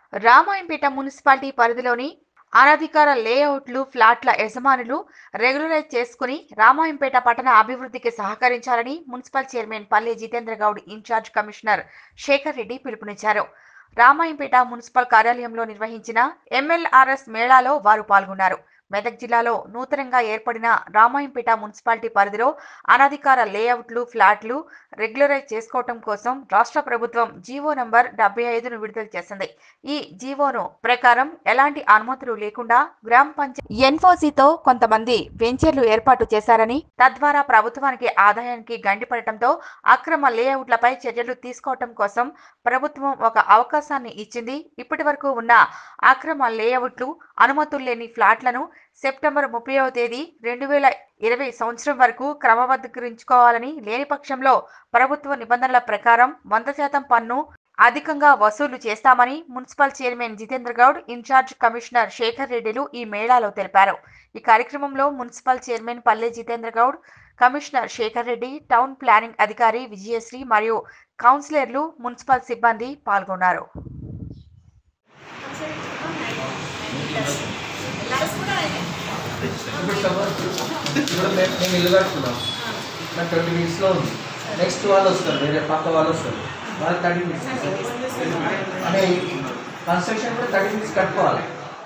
Ramayampet municipality పరిధిలోని అనధికార లేఅవుట్లు ఫ్లాట్ల యజమానులు రెగ్యులరైజ్ చేసుకుని రామాయంపేట పట్టణ అభివృద్ధికి సహకరించాలని municipal chairman Palle Jitendra Goud incharge commissioner Shekar Reddy పిలుపునిచ్చారు రామాయంపేట మున్సిపల్ కార్యాలయంలో నిర్వహించిన ఎంఎల్ఆర్ఎస్ మేళాలో వారు పాల్గొన్నారు మెదక్ జిల్లాలో నూతనంగా ఏర్పడిన రామాయంపేట మున్సిపాలిటీ పరిధిలో అనధికార లేఅవుట్లు ఫ్లాట్లు రెగ్యులరైజ్ చేసుకోవటం కోసం రాష్ట్ర ప్రభుత్వం జీవో నంబర్ డెబ్బై ఐదును విడుదల చేసింది ఈ జీవోను ప్రకారం ఎలాంటి అనుమతులు లేకుండా గ్రామ పంచాయతీ ఎన్ఫోసీతో కొంతమంది వెంచర్లు ఏర్పాటు చేశారని తద్వారా ప్రభుత్వానికి ఆదాయానికి గండిపడటంతో అక్రమ లేఅవుట్లపై చర్యలు తీసుకోవటం కోసం ప్రభుత్వం ఒక అవకాశాన్ని ఇచ్చింది ఇప్పటి వరకు ఉన్న అక్రమ లేఅవుట్లు అనుమతులు లేని ఫ్లాట్లను సెప్టెంబర్ ముప్పైవ తేదీ రెండు వేల ఇరవై సంవత్సరం వరకు క్రమబద్ధీకరించుకోవాలని లేని పక్షంలో ప్రభుత్వ నిబంధనల ప్రకారం వంద శాతం పన్ను అధికంగా వసూలు చేస్తామని municipal chairman Jitendra Goud incharge commissioner Shekar రెడ్డిలు ఈ మేళాలో తెలిపారు ఈ కార్యక్రమంలో municipal chairman Palle Jitendra Goud commissioner Shekar Reddy town planning అధికారి విజయశ్రీ మరియు కౌన్సిలర్లు మున్సిపల్ సిబ్బంది పాల్గొన్నారు ఇప్పుడు మేము మేము ఇల్లు కట్టుకున్నాం నాకు ట్వంటీ మినిట్స్లో ఉంది నెక్స్ట్ వాళ్ళు వస్తారు వేరే పక్క వాళ్ళు వస్తారు వాళ్ళు థర్టీ మినిట్స్ అంటే కన్స్ట్రక్షన్ కూడా థర్టీ మినిట్స్ కట్టుకోవాలి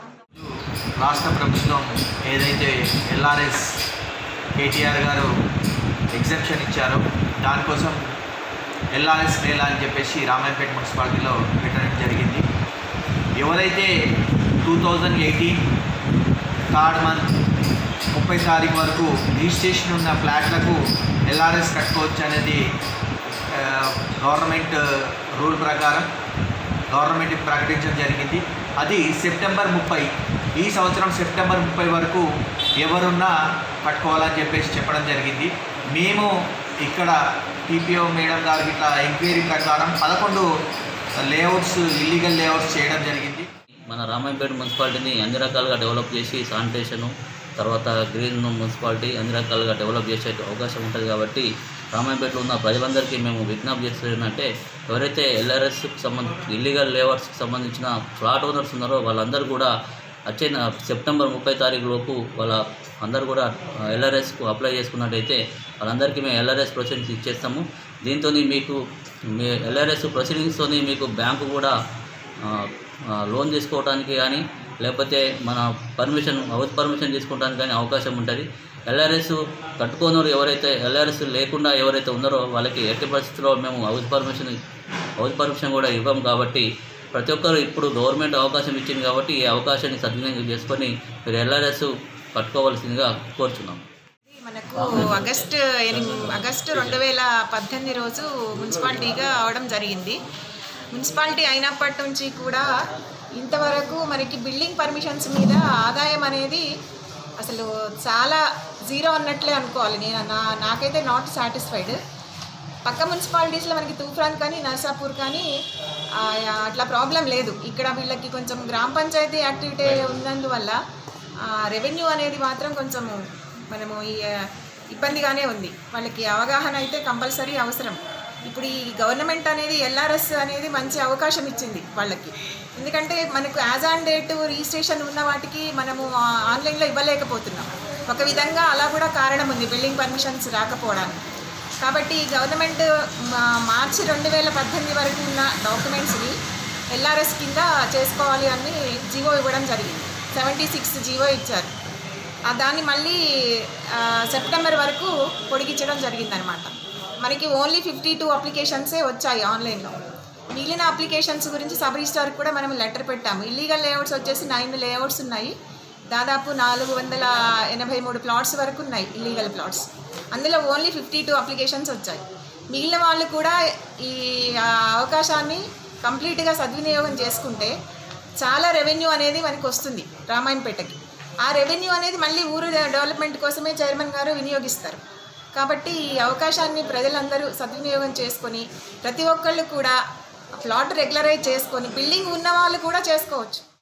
రాష్ట్ర ప్రభుత్వం ఏదైతే ఎల్ఆర్ఎస్ కేటీఆర్ గారు ఎగ్జెప్షన్ ఇచ్చారో దానికోసం ఎల్ఆర్ఎస్ మేళా అని చెప్పేసి రామాయపేట మున్సిపాలిటీలో పెట్టడం జరిగింది ఎవరైతే two thousand eighteen third month ముప్పై తారీఖు వరకు రిజిస్ట్రేషన్ ఉన్న ఫ్లాట్లకు ఎల్ఆర్ఎస్ కట్టుకోవచ్చు అనేది ఆ, గవర్నమెంట్ రూల్ ప్రకారం గవర్నమెంట్ ప్రకటించడం జరిగింది అది సెప్టెంబర్ ముప్పై ఈ సంవత్సరం సెప్టెంబర్ ముప్పై వరకు ఎవరున్నా కట్టుకోవాలని చెప్పేసి చెప్పడం జరిగింది మేము ఇక్కడ టీపీఓ మేడం గారికి ఇట్లా ఎంక్వైరీ ప్రకారం పదకొండు లేఅవుట్స్ ఇల్లీగల్ లేఅవుట్స్ చేయడం జరిగింది మన రామాయపేట మున్సిపాలిటీని అన్ని రకాలుగా డెవలప్ చేసి శానిటేషను తర్వాత గ్రీన్ మున్సిపాలిటీ అన్ని రకాలుగా డెవలప్ చేసే అవకాశం ఉంటుంది కాబట్టి రామాయపేటలో ఉన్న ప్రజలందరికీ మేము విజ్ఞప్తి చేసేది ఏంటంటే ఎవరైతే ఎల్ఆర్ఎస్కి సంబంధించి ఇల్లీగల్ లేవర్స్కి సంబంధించిన ఫ్లాట్ ఓనర్స్ ఉన్నారో వాళ్ళందరూ కూడా వచ్చే నా- సెప్టెంబర్ ముప్పై తారీఖు లోపు వాళ్ళ అందరూ కూడా ఎల్ఆర్ఎస్కు అప్లై చేసుకున్నట్టయితే వాళ్ళందరికీ మేము ఎల్ఆర్ఎస్ ప్రొసీడింగ్స్ ఇచ్చేస్తాము దీంతో మీకు మీ ఎల్ఆర్ఎస్ ప్రొసీడింగ్స్తో మీకు బ్యాంకు కూడా ఆ, ఆ, లోన్ తీసుకోవడానికి కానీ లేకపోతే మన పర్మిషన్ హౌస్ పర్మిషన్ తీసుకోవడానికి కానీ అవకాశం ఉంటుంది ఎల్ఆర్ఎస్ కట్టుకోనోరు ఎవరైతే ఎల్ఆర్ఎస్ లేకుండా ఎవరైతే ఉన్నారో వాళ్ళకి ఎట్టి పరిస్థితుల్లో మేము హౌస్ పర్మిషన్ హౌస్ పర్మిషన్ కూడా ఇవ్వం కాబట్టి ప్రతి ఒక్కరు ఇప్పుడు గవర్నమెంట్ అవకాశం ఇచ్చింది కాబట్టి ఈ అవకాశాన్ని సద్వినియోగం చేసుకొని మీరు ఎల్ఆర్ఎస్ కట్టుకోవాల్సిందిగా కోరుచున్నాం మనకు ఆగస్ట్ ఎనిమిది ఆగస్టు రెండు వేల పద్దెనిమిది రోజు మున్సిపాలిటీగా అవడం జరిగింది మున్సిపాలిటీ అయినప్పటి నుంచి కూడా ఇంతవరకు మనకి బిల్డింగ్ పర్మిషన్స్ మీద ఆదాయం అనేది అసలు చాలా జీరో అన్నట్లే అనుకోవాలి నేను నా నాకైతే నాట్ సాటిస్ఫైడ్ పక్క మున్సిపాలిటీస్లో మనకి తూఫాన్ కానీ నర్సాపూర్ కానీ ఆ, అట్లా ప్రాబ్లం లేదు ఇక్కడ వీళ్ళకి కొంచెం గ్రామ పంచాయతీ యాక్టివిటీ ఉన్నందువల్ల రెవెన్యూ అనేది మాత్రం కొంచెం మనము ఈ ఆ, ఇబ్బందిగానే ఉంది వాళ్ళకి అవగాహన అయితే కంపల్సరీ అవసరం ఇప్పుడు ఈ గవర్నమెంట్ అనేది ఎల్ఆర్ఎస్ అనేది మంచి అవకాశం ఇచ్చింది వాళ్ళకి ఎందుకంటే మనకు యాజ్ ఆన్ డేట్ రిజిస్ట్రేషన్ ఉన్న వాటికి మనము ఆ, ఆన్లైన్లో ఇవ్వలేకపోతున్నాం ఒక విధంగా అలా కూడా కారణం ఉంది బిల్డింగ్ పర్మిషన్స్ రాకపోవడానికి కాబట్టి గవర్నమెంట్ మా- మార్చి రెండు వేల పద్దెనిమిది వరకు ఉన్న డాక్యుమెంట్స్ని ఎల్ఆర్ఎస్ కింద చేసుకోవాలి అని జీవో ఇవ్వడం జరిగింది సెవెంటీ సిక్స్ జీవో ఇచ్చారు ఆ దాన్ని మళ్ళీ ఆ, సెప్టెంబర్ వరకు పొడిగించడం జరిగిందనమాట మనకి ఓన్లీ ఫిఫ్టీ టూ అప్లికేషన్సే వచ్చాయి ఆన్లైన్లో మిగిలిన అప్లికేషన్స్ గురించి సబ్ రిజిస్టార్కి కూడా మనం లెటర్ పెట్టాము ఇల్లీగల్ లేఅవుట్స్ వచ్చేసి నైన్ లేఅవుట్స్ ఉన్నాయి దాదాపు నాలుగు వందల ఎనభై మూడు ప్లాట్స్ వరకు ఉన్నాయి ఇల్లీగల్ ప్లాట్స్ అందులో ఓన్లీ ఫిఫ్టీ టూ అప్లికేషన్స్ వచ్చాయి మిగిలిన వాళ్ళు కూడా ఈ ఆ, అవకాశాన్ని కంప్లీట్గా సద్వినియోగం చేసుకుంటే చాలా రెవెన్యూ అనేది మనకి వస్తుంది రామాయణపేటకి ఆ రెవెన్యూ అనేది మళ్ళీ ఊరు డెవలప్మెంట్ కోసమే చైర్మన్ గారు వినియోగిస్తారు కాబట్టి ఈ అవకాశాన్ని ప్రజలందరూ సద్వినియోగం చేసుకొని ప్రతి ఒక్కళ్ళు కూడా ప్లాట్ రెగ్యులరైజ్ చేసుకొని బిల్డింగ్ ఉన్న వాళ్ళు కూడా చేసుకోవచ్చు